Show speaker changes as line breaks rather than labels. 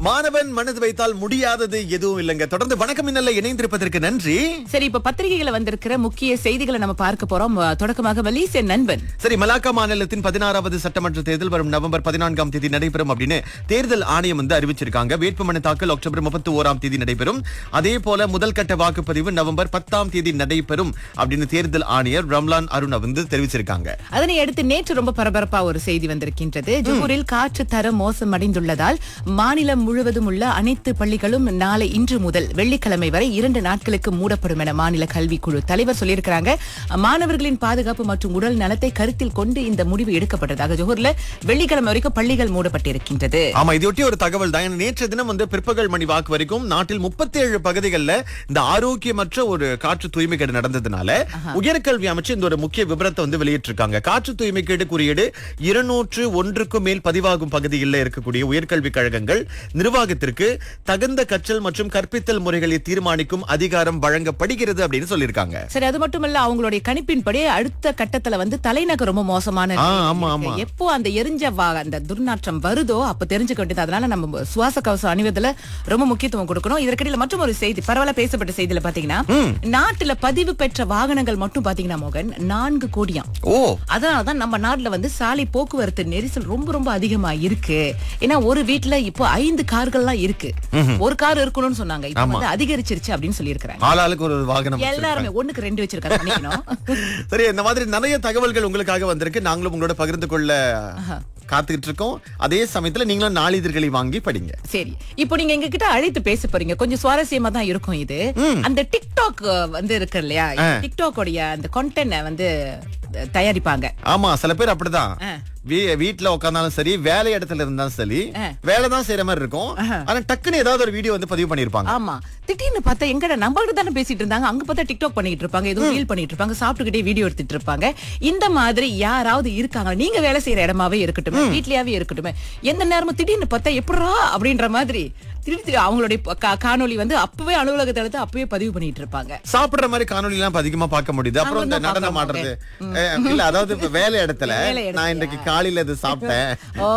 மாணவன் மனது வைத்தால் முடியாதது எதுவும் இல்லைங்க தொடர்ந்து வணக்கம் இன்னல்ல இணைந்திருப்பதற்கு நன்றி
சரி இப்ப பத்திரிகைகளை வந்திருக்கிற முக்கிய செய்திகளை நம்ம பார்க்க போறோம் அஹ், தொடக்கமாக மலேசிய நண்பன்
சரி மலாக்கா மாநிலத்தின் பதினாறாவது சட்டமன்ற தேர்தல் வரும் நவம்பர் பதினான்காம் தேதி நடைபெறும் அப்படின்னு தேர்தல் ஆணையம் வந்து அறிவிச்சிருக்காங்க வேட்புமனு தாக்கல் அக்டோபர் முப்பத்தி ஓராம் தேதி நடைபெறும் அதே போல முதல் கட்ட வாக்குப்பதிவு நவம்பர் பத்தாம் தேதி நடைபெறும் அப்படின்னு தேர்தல் ஆணையர் ரம்லான் அருண் வந்து தெரிவிச்சிருக்காங்க
அதனை அடுத்து நேற்று ரொம்ப பரபரப்பா ஒரு செய்தி வந்திருக்கின்றது ஜோஹூரில் காற்று தரம் மோசமடைந்துள்ளதால் மாநிலம் முழுவதும் உள்ள அனைத்து பள்ளிகளும் நாளை இன்று முதல் வெள்ளிக்கிழமை வரை இரண்டு நாட்களுக்கு மூடப்படும் என மாநில கல்விக்குழு தலைவர் சொல்லியிருக்கிறாங்க மாணவர்களின் பாதுகாப்பு மற்றும் உடல் நலத்தை கருத்தில் கொண்டு இந்த முடிவு எடுக்கப்பட்டதாக ஜோஹூர்ல வெள்ளிக்கிழமை வரைக்கும் பள்ளிகள் மூடப்பட்டிருக்கின்றது
ஆமா இதையொட்டி ஒரு தகவல் தான் ஏன்னா நேற்று தினம் வந்து பிற்பகல் மணி வாக்கு வரைக்கும் நாட்டில் முப்பத்தி ஏழு பகுதிகளில் இந்த ஆரோக்கியமற்ற ஒரு காற்று தூய்மைக்கேடு நடந்ததுனால உயர்கல்வி அமைச்சு இந்த ஒரு முக்கிய விபரத்தை வந்து வெளியிட்டிருக்காங்க காற்று தூய்மைக்கேடு குறியீடு இருநூற்று ஒன்றுக்கும் மேல் பதிவாகும் பகுதிகளில் இருக்கக்கூடிய உயர்கல்வி கழகங்கள் நிர்வாகத்திற்கு தகுந்த கற்றல் மற்றும் கற்பித்தல் முறைகளை தீர்மானிக்கும் அதிகாரம் வழங்கப்படுகிறது அப்படின்னு சொல்லியிருக்காங்க
சரி அது மட்டுமல்ல அவங்களுடைய கணிப்பின்படி அடுத்த கட்டத்துல வந்து தலைநகர் ரொம்ப மோசமான
ஆ,
நிலையில
ஆமா,
இருக்கு.
ஆமா.
எப்போ அந்த எரிஞ்ச வா அந்த துர்நாற்றம் வருதோ அப்ப தெரிஞ்சுக்க வேண்டியது அதனால நம்ம சுவாச கவசம் அணிவதுல ரொம்ப முக்கியத்துவம் கொடுக்கணும் இதற்கிடையில மற்றும் ஒரு செய்தி பரவாயில்ல பேசப்பட்ட செய்தியில பாத்தீங்கன்னா நாட்டுல பதிவு பெற்ற வாகனங்கள் மட்டும் பாத்தீங்கன்னா மோகன் நான்கு கோடியாம்
ஓ
அதனாலதான் நம்ம நாட்டுல வந்து சாலை போக்குவரத்து நெரிசல் ரொம்ப ரொம்ப அதிகமா இருக்கு ஏன்னா ஒரு வீட்டுல இப்போ ஐந்து கார்கள்லாம் இருக்கு ஒரு கார் இருக்கணும்னு சொன்னாங்க இப்ப வந்து அதிகரிச்சிருச்சு அப்படின்னு சொல்லியிருக்கிறாங்க
ஆளாளுக்கு ஒரு வாகனம்
எல்லாருமே ஒண்ணுக்கு ரெண்டு வச்சிருக்காங்க பண்ணிக்கணும்
சரி இந்த மாதிரி நிறைய தகவல்கள் உங்களுக்காக வந்திருக்கு நாங்களும் உங்களோட பகிர்ந்து கொள்ள காத்துக்கிட்டு இருக்கோம் அதே சமயத்துல நீங்களும் நாளிதழ்களை வாங்கி படிங்க
சரி இப்போ நீங்க எங்க கிட்ட அழைத்து பேச போறீங்க கொஞ்சம் சுவாரஸ்யமா தான் இருக்கும் இது அந்த டிக்டாக் வந்து இருக்கு இல்லையா டிக்டாக் உடைய அந்த கண்டென்ட் வந்து அஹ், தயாரிப்பாங்க
ஆமா சில பேர் அப்படிதான்
ஆ.
வீ- வீட்ல உட்கார்ந்தாலும் சரி வேலை இடத்துல இருந்தாலும் சரி வேலை தான் செய்யற மாதிரி இருக்கும் ஆனா டக்குன்னு ஏதாவது ஒரு வீடியோ வந்து பதிவு பண்ணிருப்பாங்க
ஆமா திடீர்னு பார்த்தா எங்கடா நம்ம கிட்ட தானே பேசிட்டு இருந்தாங்க அங்க பார்த்தா டிக்டாக் பண்ணிட்டு இருப்பாங்க ஏதோ ரீல் பண்ணிட்டு இருப்பாங்க சாப்பிட்டுக்கிட்டே வீடியோ எடுத்துட்டு இருப்பாங்க இந்த மாதிரி யாராவது இருக்காங்க நீங்க வேலை செய்யற இடமாவே இருக்கட்டும் வீட்லயாவே இருக்கட்டும் எந்த நேரமும் திடீர்னு பார்த்தா எப்படா அப்படின்ற மாதிரி திடீர் திடீர் அவங்களுடைய ப- கா- காணொளி வந்து அப்பவே அலுவலகத்தை எடுத்து அப்பவே பதிவு பண்ணிட்டு இருப்பாங்க
சாப்பிடுற மாதிரி காணொலி எல்லாம் இப்ப அதிகமா பார்க்க முடியுது அப்புறம் இந்த
நாங்களும் தான்
நடனம்
பார்க்க
ஆடுறது அஹ், இல்ல அதாவது இப்ப வேலை இடத்துல
வேலை இடத்துல.
நான் இன்றைக்கு காலையில இது சாப்பிட்டேன்